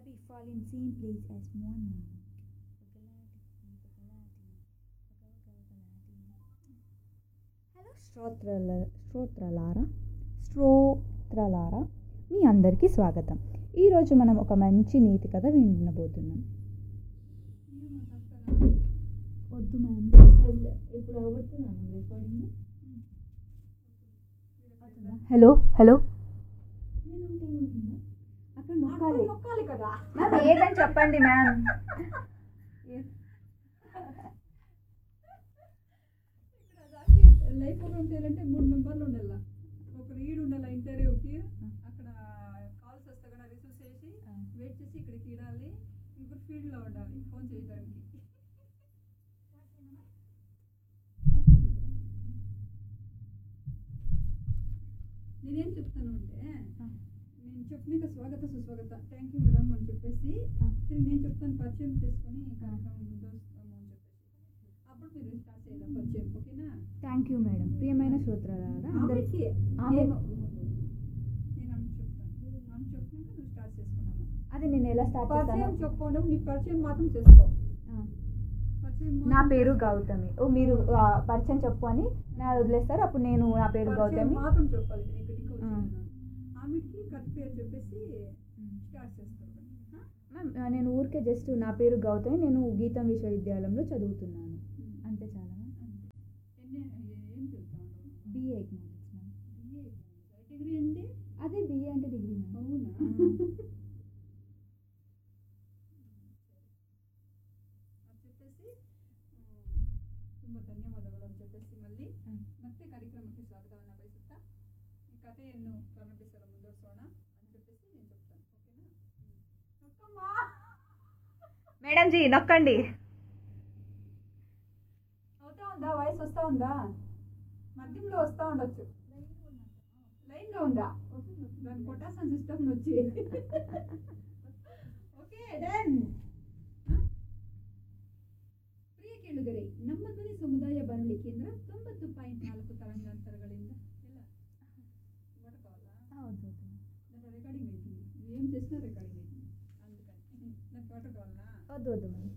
we fall in same place as morning. Hello శ్రోత్రల శ్రోత్రలారా శ్రోత్రలారా మీ అందరికీ స్వాగతం ఈరోజు మనం ఒక మంచి నీతి కథ వినబోతున్నాం వద్దు మ్యామ్ ఇప్పుడు అవబడుతున్నాను రికార్డింగ్ హలో హలో అక్కడ నొక్కాలి. నొక్కాలి కదా మ్యామ్ ఏదని చెప్పండి మ్యామ్ లైఫ్ అకౌంట్ చేయాలంటే మూడు మెంబర్లు ఉండాల ఒకరు ఈడు ఉండాలి ఇంటర్వ్యూకి అక్కడ కాల్స్ వస్తే కూడా రిసీవ్ చేసి వెయిట్ చేసి ఇక్కడికి ఇడాలి ఇంకొక ఫీల్డ్లో ఉండాలి ఫోన్ చేయడానికి నేనేం చెప్తాను అంటే నేను చెప్పినాక స్వాగత సుస్వాగత థ్యాంక్ యూ మేడం అని చెప్పేసి తిరిగి నేను చెప్తాను పరిచయం చేసుకొని కార్యక్రమం ముందు వస్తాము అని చెప్పేసి అప్పుడు మీరు స్టార్ట్ చేయాలి పరిచయం ఓకేనా థ్యాంక్ యూ మేడం ప్రియమైన శ్రోత్రలారా అందరికీ ఆమెకి ఆమె- నేను నేను ఆమె చెప్తాను ఆమె చెప్పినాక నువ్వు స్టార్ట్ చేసుకున్నాను అది నేను ఎలా స్టార్ట్ పరిచయం చేస్తాను చెప్పడం నీ పరిచయం మాత్రం చేసుకో పరిచయం నా మాత్రం పేరు గౌతమి ఓ మీరు ఆ, పరిచయం చెప్పు అని నా వదిలేస్తారు అప్పుడు నేను నా పేరు పరిచయం గౌతమి మాత్రం చెప్పాలి నేను ఇక్కడికి ఆ. వచ్చాను ఆమెకి కథ పేరు చెప్పేసి స్టార్ట్ చేస్తారు ఆ? మ్యామ్ ఆ, నేను ఊరికే జస్ట్ నా పేరు గౌతమి నేను గీతం విశ్వవిద్యాలయంలో చదువుతున్నాను అంతే చాలా మ్యామ్ ఎన్ని ఏం చెప్తా ఉన్నావు బిఏ ఎకనామిక్స్ మ్యామ్ డిగ్రీ అంటే అదే బిఏ అంటే డిగ్రీ మ్యామ్ అవునా అని చెప్పేసి ತುಂಬ ಧನ್ಯವಾದಗಳು ಅಂತ చెప్పేసి ಮಲ್ಲಿ ಹ್ಮ್. ಮತ್ತೆ ಕಾರ್ಯಕ್ರಮಕ್ಕೆ ಸ್ವಾಗತವನ್ನು ಬಯಸುತ್ತಾ ಈ ಕಥೆಯನ್ನು ಪ್ರಾರಂಭಿಸಲು ಮುಂದುವರಿಸೋಣ అని చెప్పేసి నేను చెప్తాను ఓకేనా నొక్కమ్మా మేడం జీ నొక్కండి అవుతా ఉందా వాయిస్ వస్తా ఉందా మధ్యంలో వస్తా ఉండొచ్చు లైన్గా ఉందా దాని పొటాషన్ సిస్టమ్ వచ్చి ಓಕೆ ಡನ್ ಪ್ರಿಯ ಕೇಳುಗರೆ ನಮ್ಮ ಧ್ವನಿ ಸಮುದಾಯ ಬಾನುಲಿ ಕೇಂದ್ರ ತೊಂಬತ್ತು ಪಾಯಿಂಟ್ ನಾಲ್ಕು ತರಂಗಾಂತರಗಳಿಂದ ಎಲ್ಲ కొట్టుకోవాలా హౌదు నాకు రికార్డింగ్ అవుతుంది నువ్వు ఏం చేసినా రికార్డింగ్ అవుతుంది అందుకని నాకు కొట్టుకోవాలా వద్దు వద్దు మ్యామ్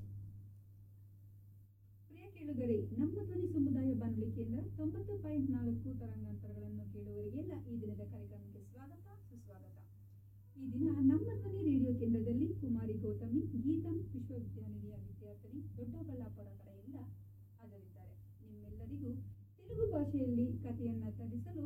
ಪ್ರಿಯ ಕೇಳುಗರೆ ನಮ್ಮ ಧ್ವನಿ ಸಮುದಾಯ ಬಾನುಲಿ ಕೇಂದ್ರ ತೊಂಬತ್ತು ಪಾಯಿಂಟ್ ನಾಲ್ಕು ತರಂಗಾಂತರಗಳನ್ನು ಕೇಳುವವರಿಗೆಲ್ಲ ಈ ದಿನದ ಕಾರ್ಯಕ್ರಮಕ್ಕೆ ಸ್ವಾಗತ ಸುಸ್ವಾಗತ ಈ ದಿನ ನಮ್ಮ ಧ್ವನಿ ರೇಡಿಯೋ ಕೇಂದ್ರದಲ್ಲಿ ಕುಮಾರಿ ಗೌತಮಿ ಗೀತಂ ವಿಶ್ವವಿದ್ಯಾನಿಲಯ ವಿದ್ಯಾರ್ಥಿನಿ ದೊಡ್ಡಬಳ್ಳಾಪುರ ಕಡೆಯಿಂದ ಹಾಜರಿದ್ದಾರೆ ನಿಮ್ಮೆಲ್ಲರಿಗೂ ತೆಲುಗು ಭಾಷೆಯಲ್ಲಿ ಕಥೆಯನ್ನ ತರಿಸಲು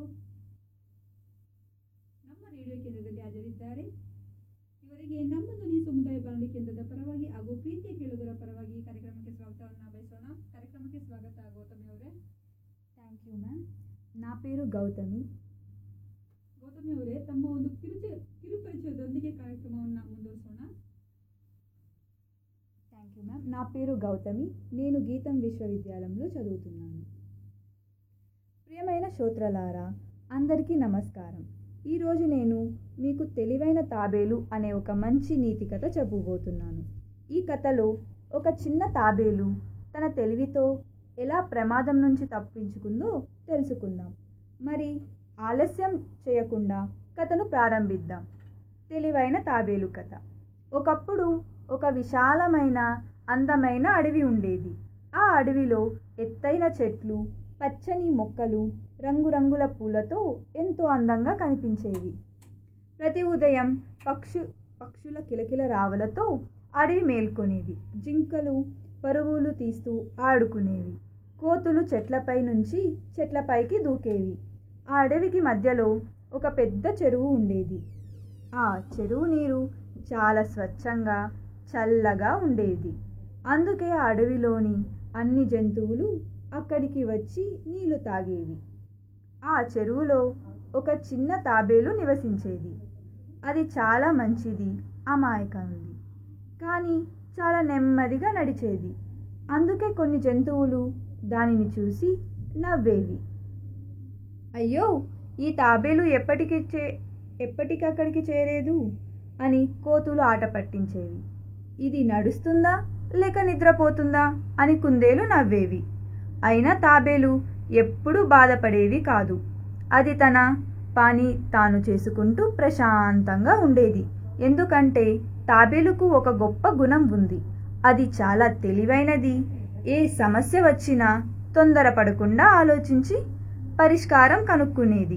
ನಮ್ಮ ರೇಡಿಯೋ ಕೇಂದ್ರದಲ್ಲಿ ಹಾಜರಿದ್ದಾರೆ ಇವರಿಗೆ ನಮ್ಮ ಧ್ವನಿ ಸಮುದಾಯ ಬಾನುಲಿ ಕೇಂದ್ರದ ಪರವಾಗಿ ಹಾಗೂ ಪ್ರೀತಿಯ ಕೇಳುಗರ ಪರವಾಗಿ ಈ ಕಾರ್ಯಕ್ರಮಕ್ಕೆ ಸ್ವಾಗತವನ್ನು ಬಯಸೋಣ ಕಾರ್ಯಕ್ರಮಕ್ಕೆ ಸ್ವಾಗತ ಗೌತಮಿ ಅವರೇ థ్యాంక్ యూ మ్యామ్ నా పేరు గౌతమి ಗೌತಮಿ ಅವರೇ ತಮ್ಮ ಒಂದು ಕಿರುಚ ಕಿರುಪರಿಚಯದೊಂದಿಗೆ ಕಾರ್ಯಕ್ರಮವನ್ನು ಮುಂದುವರಿಸೋಣ థ్యాంక్ యూ మ్యామ్ నా పేరు గౌతమి నేను గీతం విశ్వవిద్యాలయంలో చదువుతున్నాను ప్రియమైన శ్రోత్రలారా అందరికీ నమస్కారం ఈరోజు నేను మీకు తెలివైన తాబేలు అనే ఒక మంచి నీతి కథ చెప్పబోతున్నాను ఈ కథలో ఒక చిన్న తాబేలు తన తెలివితో ఎలా ప్రమాదం నుంచి తప్పించుకుందో తెలుసుకుందాం మరి ఆలస్యం చేయకుండా కథను ప్రారంభిద్దాం తెలివైన తాబేలు కథ ఒకప్పుడు ఒక విశాలమైన అందమైన అడవి ఉండేది ఆ అడవిలో ఎత్తైన చెట్లు పచ్చని మొక్కలు రంగురంగుల పూలతో ఎంతో అందంగా కనిపించేవి ప్రతి ఉదయం పక్షు పక్షుల కిలకిల రావలతో అడవి మేల్కొనేది జింకలు పరుగులు తీస్తూ ఆడుకునేవి కోతులు చెట్లపై నుంచి చెట్లపైకి దూకేవి ఆ అడవికి మధ్యలో ఒక పెద్ద చెరువు ఉండేది ఆ చెరువు నీరు చాలా స్వచ్ఛంగా చల్లగా ఉండేది అందుకే ఆ అడవిలోని అన్ని జంతువులు అక్కడికి వచ్చి నీళ్లు తాగేవి ఆ చెరువులో ఒక చిన్న తాబేలు నివసించేది అది చాలా మంచిది అమాయకంది కానీ చాలా నెమ్మదిగా నడిచేది అందుకే కొన్ని జంతువులు దానిని చూసి నవ్వేవి అయ్యో ఈ తాబేలు ఎప్పటికి చే ఎప్పటికక్కడికి చేరేదు అని కోతులు ఆట పట్టించేవి ఇది నడుస్తుందా లేక నిద్రపోతుందా అని కుందేలు నవ్వేవి అయినా తాబేలు ఎప్పుడూ బాధపడేవి కాదు అది తన పని తాను చేసుకుంటూ ప్రశాంతంగా ఉండేది ఎందుకంటే తాబేలుకు ఒక గొప్ప గుణం ఉంది అది చాలా తెలివైనది ఏ సమస్య వచ్చినా తొందరపడకుండా ఆలోచించి పరిష్కారం కనుక్కునేది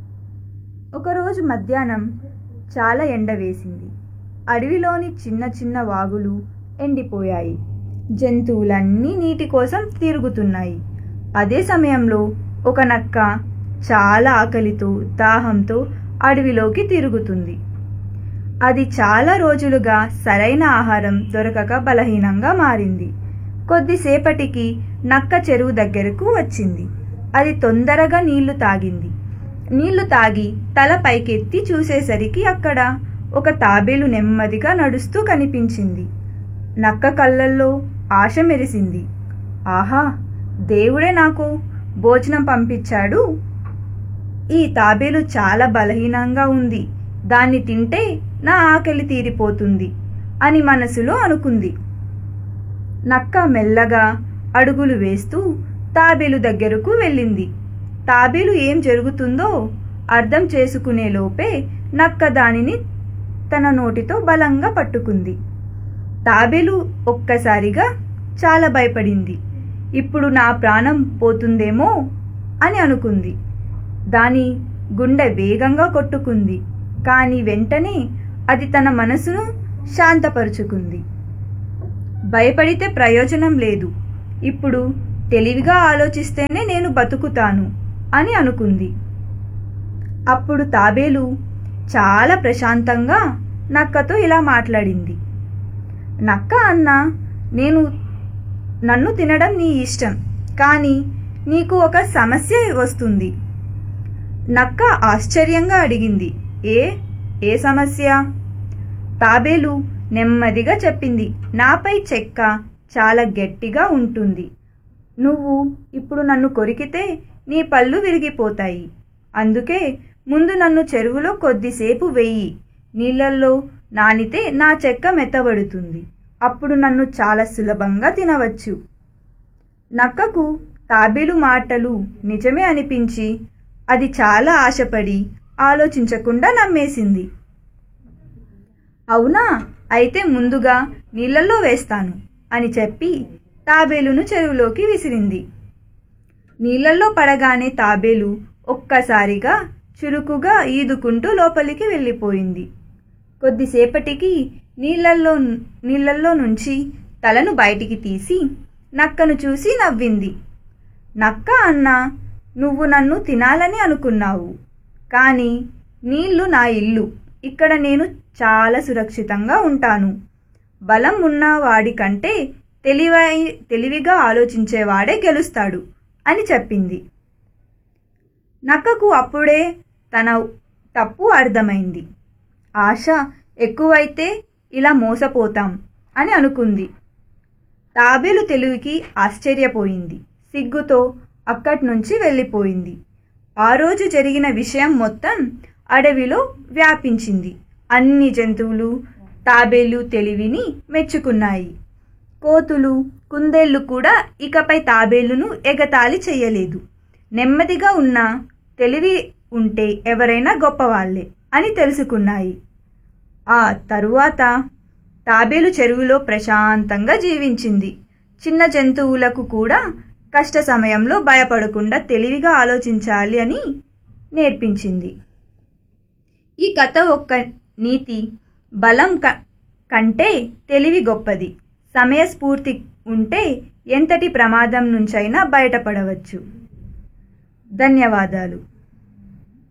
ఒకరోజు మధ్యాహ్నం చాలా ఎండ వేసింది అడవిలోని చిన్న చిన్న వాగులు ఎండిపోయాయి జంతువులన్నీ నీటి కోసం తిరుగుతున్నాయి అదే సమయంలో ఒక నక్క చాలా ఆకలితో దాహంతో అడవిలోకి తిరుగుతుంది అది చాలా రోజులుగా సరైన ఆహారం దొరకక బలహీనంగా మారింది కొద్దిసేపటికి నక్క చెరువు దగ్గరకు వచ్చింది అది తొందరగా నీళ్లు తాగింది నీళ్లు తాగి తల పైకెత్తి చూసేసరికి అక్కడ ఒక తాబేలు నెమ్మదిగా నడుస్తూ కనిపించింది నక్క కళ్ళల్లో ఆశ మెరిసింది ఆహా దేవుడే నాకు భోజనం పంపించాడు ఈ తాబేలు చాలా బలహీనంగా ఉంది దాన్ని తింటే నా ఆకలి తీరిపోతుంది అని మనసులో అనుకుంది నక్క మెల్లగా అడుగులు వేస్తూ తాబేలు దగ్గరకు వెళ్ళింది తాబేలు ఏం జరుగుతుందో అర్థం చేసుకునే లోపే నక్క దానిని తన నోటితో బలంగా పట్టుకుంది తాబేలు ఒక్కసారిగా చాలా భయపడింది ఇప్పుడు నా ప్రాణం పోతుందేమో అని అనుకుంది దాని గుండె వేగంగా కొట్టుకుంది కానీ వెంటనే అది తన మనసును శాంతపరుచుకుంది భయపడితే ప్రయోజనం లేదు ఇప్పుడు తెలివిగా ఆలోచిస్తేనే నేను బతుకుతాను అని అనుకుంది అప్పుడు తాబేలు చాలా ప్రశాంతంగా నక్కతో ఇలా మాట్లాడింది నక్క అన్న నేను నన్ను తినడం నీ ఇష్టం కానీ నీకు ఒక సమస్య వస్తుంది నక్క ఆశ్చర్యంగా అడిగింది ఏ ఏ సమస్య తాబేలు నెమ్మదిగా చెప్పింది నాపై చెక్క చాలా గట్టిగా ఉంటుంది నువ్వు ఇప్పుడు నన్ను కొరికితే నీ పళ్ళు విరిగిపోతాయి అందుకే ముందు నన్ను చెరువులో కొద్దిసేపు వెయ్యి నీళ్ళల్లో నానితే నా చెక్క మెత్తబడుతుంది అప్పుడు నన్ను చాలా సులభంగా తినవచ్చు నక్కకు తాబేలు మాటలు నిజమే అనిపించి అది చాలా ఆశపడి ఆలోచించకుండా నమ్మేసింది అవునా అయితే ముందుగా నీళ్ళల్లో వేస్తాను అని చెప్పి తాబేలును చెరువులోకి విసిరింది నీళ్ళల్లో పడగానే తాబేలు ఒక్కసారిగా చురుకుగా ఈదుకుంటూ లోపలికి వెళ్ళిపోయింది కొద్దిసేపటికి నీళ్ళల్లో నీళ్ళల్లో నుంచి తలను బయటికి తీసి నక్కను చూసి నవ్వింది నక్క అన్న నువ్వు నన్ను తినాలని అనుకున్నావు కానీ నీళ్లు నా ఇల్లు ఇక్కడ నేను చాలా సురక్షితంగా ఉంటాను బలం ఉన్న వాడి కంటే తెలివై తెలివిగా ఆలోచించేవాడే గెలుస్తాడు అని చెప్పింది నక్కకు అప్పుడే తన తప్పు అర్థమైంది ఆశ ఎక్కువైతే ఇలా మోసపోతాం అని అనుకుంది తాబేలు తెలివికి ఆశ్చర్యపోయింది సిగ్గుతో అక్కడి నుంచి వెళ్ళిపోయింది ఆ రోజు జరిగిన విషయం మొత్తం అడవిలో వ్యాపించింది అన్ని జంతువులు తాబేలు తెలివిని మెచ్చుకున్నాయి కోతులు కుందేళ్లు కూడా ఇకపై తాబేలును ఎగతాళి చేయలేదు నెమ్మదిగా ఉన్న తెలివి ఉంటే ఎవరైనా గొప్పవాళ్లే అని తెలుసుకున్నాయి ఆ తరువాత తాబేలు చెరువులో ప్రశాంతంగా జీవించింది చిన్న జంతువులకు కూడా కష్ట సమయంలో భయపడకుండా తెలివిగా ఆలోచించాలి అని నేర్పించింది ఈ కథ ఒక్క నీతి బలం క కంటే తెలివి గొప్పది సమయస్ఫూర్తి ఉంటే ఎంతటి ప్రమాదం నుంచైనా బయటపడవచ్చు ధన్యవాదాలు